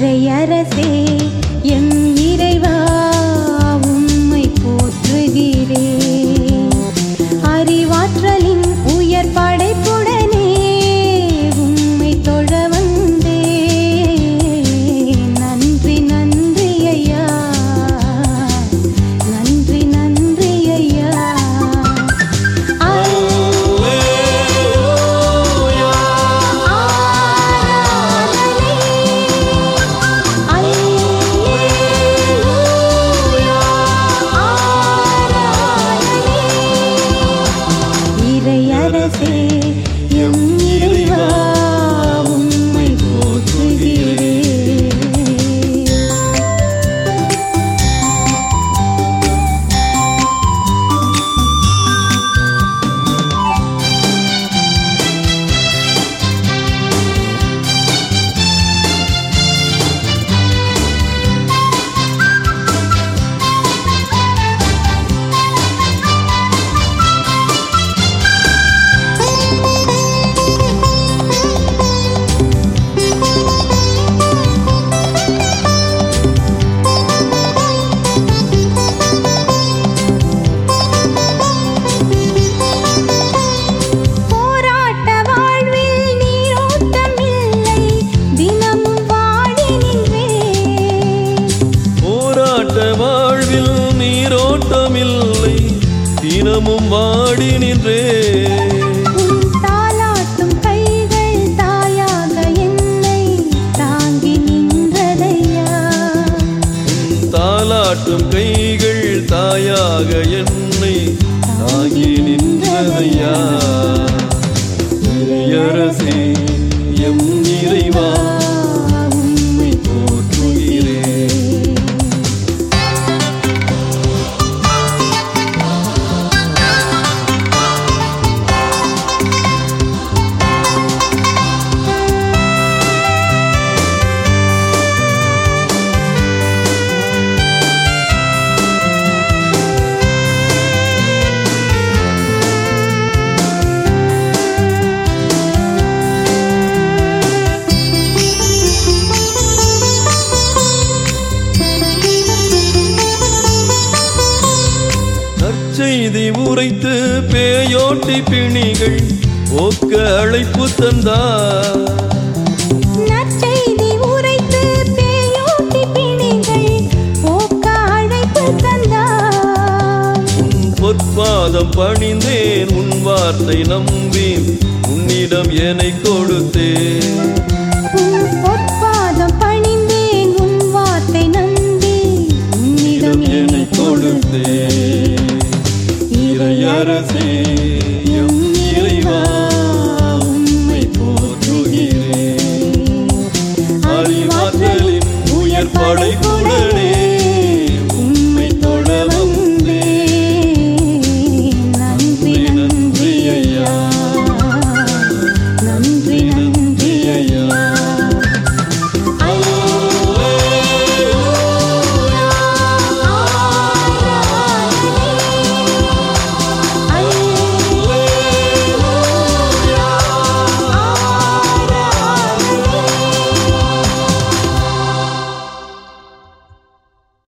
இறையரசே M இறைவா உம்மை போற்றுகிறேன் அறிவாற்றலின் உயர் படைப்புடனே உம்மை தொழ வந்தேன் நன்றி நன்றி ஐயா நன்றி நன்றி ஐயா இறையரசே எம் இறைவா உம்மை போற்றுகிறேன் போராட்ட வாழ்வில் நீரோட்டம் இல்லை தினமும் வாடி நின்றேன் போராட்ட வாழ்வில் நீரோட்டமில்லை தினமும் வாடி நின்றே உன் தாலாட்டும் கைகள் தாயாக என்னை தாங்கி நின்றதையா தாலாட்டும் கைகள் தாயாக என்னை தாங்கி நின்றதையா இறையரசே எம் இறைவா உம்மை போற்றுகிறேன் நற்செய்தி உரைத்து பேயோட்டி பிணிகள் போக்க அழைப்பு தந்தார் நற்செய்தி உரைத்து பேயோட்டி பிணிகள் போக்க அழைப்பு தந்தார் உன் பொற்பாதம் பணிந்தேன் உன் வார்த்தை நம்பேன் உன்னிடம் என்னை கொடுத்தேன் உன் பொற்பாதம் பணிந்தேன் உன் வார்த்தை நம்பி உன்னிடம் என்னை என்னை கொடுத்தேன் இறையரசே எம் இறைவா உம்மை போற்றுகிறேன் அறிவாற்றலின் உயர் படைப்பு